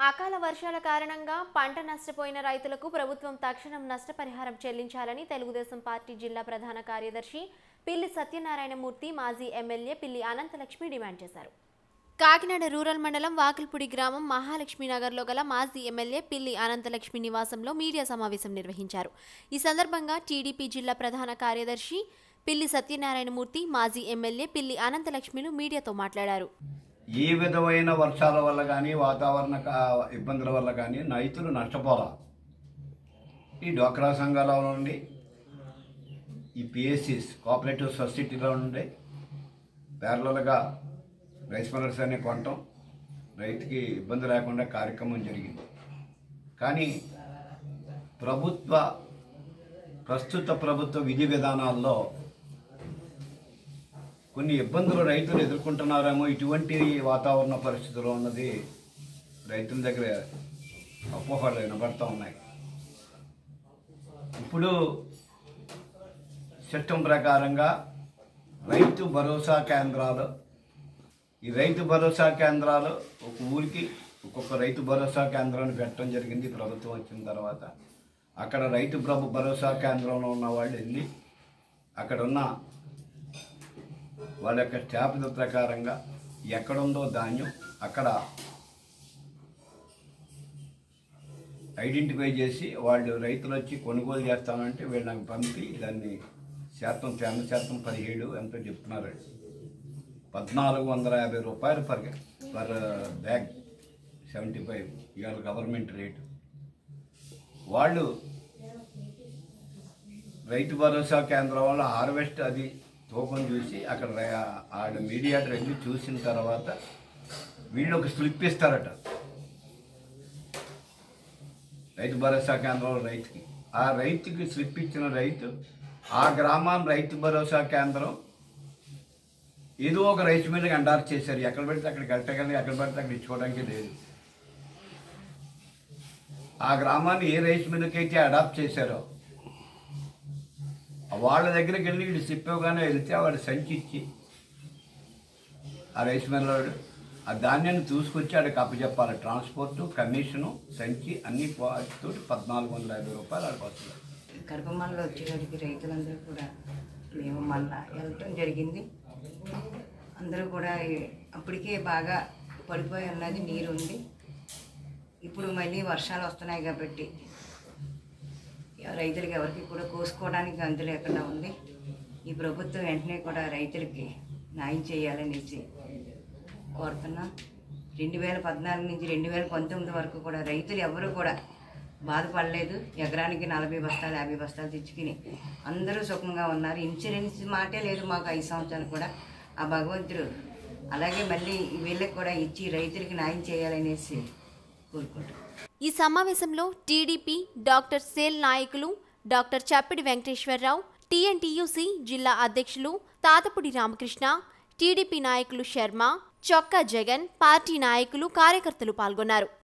అకాల వర్షాల కారణంగా పంట నష్టపోయిన రైతులకు ప్రభుత్వం తక్షణం నష్టపరిహారం చెల్లించాలని తెలుగుదేశం పార్టీ జిల్లా ప్రధాన కార్యదర్శి పిల్లి సత్యనారాయణమూర్తి మాజీ ఎమ్మెల్యే పిల్లి అనంతలక్ష్మి డిమాండ్ చేశారు కాకినాడ రూరల్ మండలం వాకిల్పుడి గ్రామం మహాలక్ష్మి నగర్లో గల మాజీ ఎమ్మెల్యే పిల్లి అనంతలక్ష్మి నివాసంలో మీడియా సమావేశం నిర్వహించారు ఈ సందర్భంగా టీడీపీ జిల్లా ప్రధాన కార్యదర్శి పిల్లి సత్యనారాయణమూర్తి మాజీ ఎమ్మెల్యే పిల్లి అనంతలక్ష్మిలు మీడియాతో మాట్లాడారు ఏ విధమైన వర్షాల వల్ల కానీ వాతావరణ కా- ఇబ్బందుల వల్ల కానీ రైతులు నష్టపోరా ఈ డ్వాక్రా సంఘాల నుండి ఈ పిఎస్సిస్ కోఆపరేటివ్ సొసైటీలో నుండి ప్యారలల్గా రైస్ మిల్లర్స్ అనే కొనటం రైతుకి ఇబ్బంది లేకుండా కార్యక్రమం జరిగింది కానీ ప్రభుత్వ ప్రస్తుత ప్రభుత్వ విధి విధానాల్లో కొన్ని ఇబ్బందులు రైతులు ఎదుర్కొంటున్నారేమో ఇటువంటి వాతావరణ పరిస్థితులు ఉన్నది రైతుల దగ్గర అపోహలు వినబడతా ఉన్నాయి ఇప్పుడు సిస్టమ్ ప్రకారంగా రైతు భరోసా కేంద్రాలు ఈ రైతు భరోసా కేంద్రాలు ఒక ఊరికి ఒక్కొక్క రైతు భరోసా కేంద్రాన్ని పెట్టడం జరిగింది ప్రభుత్వం వచ్చిన తర్వాత అక్కడ రైతు ప్రభు భరోసా కేంద్రంలో ఉన్న వాళ్ళు వెళ్ళి అక్కడ ఉన్న వాళ్ళ యొక్క స్టాఫ్ ప్రకారంగా ఎక్కడుందో ధాన్యం అక్కడ ఐడెంటిఫై చేసి వాళ్ళు రైతులు వచ్చి కొనుగోలు చేస్తామంటే వీళ్ళకి పంపి దాన్ని శాతం తేమ శాతం పదిహేడు ఎంతో చెప్తున్నారు పద్నాలుగు వందల యాభై రూపాయలు per per bag seventy five ఇవాళ గవర్నమెంట్ రేటు వాళ్ళు రైతు భరోసా కేంద్రం వాళ్ళు హార్వెస్ట్ అది తూకం చూసి అక్కడ రై- ఆడ మీడియాటర్ వెళ్ళి చూసిన తర్వాత వీళ్ళు ఒక స్లిప్ ఇస్తారట రైతు భరోసా కేంద్రంలో రైతుకి ఆ రైతుకి స్లిప్ ఇచ్చిన రైతు ఆ గ్రామాన్ని రైతు భరోసా కేంద్రం ఏదో ఒక రైతు మీదకి అండార్ చేశారు ఎక్కడ పెడితే అక్కడికి వెళ్ళగలి ఎక్కడ పెడితే అక్కడ ఇచ్చుకోవడానికి లేదు ఆ గ్రామాన్ని ఏ రైస్ మీదకైతే అడాప్ట్ చేశారో వాళ్ళ దగ్గరికి వెళ్ళి వీడు చెప్పవగానే వెళ్తే వాడు సంచి ఇచ్చి ఆ రైస్ మిల్లర్ ఆ ధాన్యాన్ని చూసుకొచ్చి ఆడికి అప్పచెప్పాలి ట్రాన్స్పోర్ట్ కమిషను సంచి అన్ని తోటి పద్నాలుగు వందల యాభై రూపాయలు ఆడికి వస్తుంది కడపమల్లో వచ్చేసరికి రైతులందరూ కూడా మేము మళ్ళా వెళ్ళటం జరిగింది అందరూ కూడా ఈ- అప్పటికే బాగా పడిపోయి ఉన్నది నీరు ఉంది ఇప్పుడు మళ్ళీ వర్షాలు వస్తున్నాయి కాబట్టి ఎవ- రైతులకి ఎవరికి కూడా కోసుకోవడానికి అంతు లేకుండా ఉంది ఈ ప్రభుత్వం వెంటనే కూడా రైతులకి న్యాయం చేయాలనేసి కోరుతున్నాం రెండు వేల పద్నాలుగు నుంచి రెండు వేల పంతొమ్మిది వరకు కూడా రైతులు ఎవరు కూడా బాధపడలేదు ఎకరానికి నలభై బస్తాలు యాభై బస్తాలు తెచ్చుకుని అందరూ సుఖంగా ఉన్నారు ఇన్సూరెన్స్ మాటే లేదు మాకు ఐదు సంవత్సరాలు కూడా ఆ భగవంతుడు అలాగే మళ్ళీ వీళ్ళకి కూడా ఇచ్చి రైతులకి న్యాయం చేయాలనేసి కోరుకుంటున్నాం ఈ సమావేశంలో టీడీపీ డాక్టర్ సేల్ నాయకులు డాక్టర్ చప్పిడి వెంకటేశ్వరరావు టీఎన్టీయూసీ జిల్లా అధ్యక్షులు తాతపుడి రామకృష్ణ టీడీపీ నాయకులు శర్మ చొక్కా జగన్ పార్టీ నాయకులు కార్యకర్తలు పాల్గొన్నారు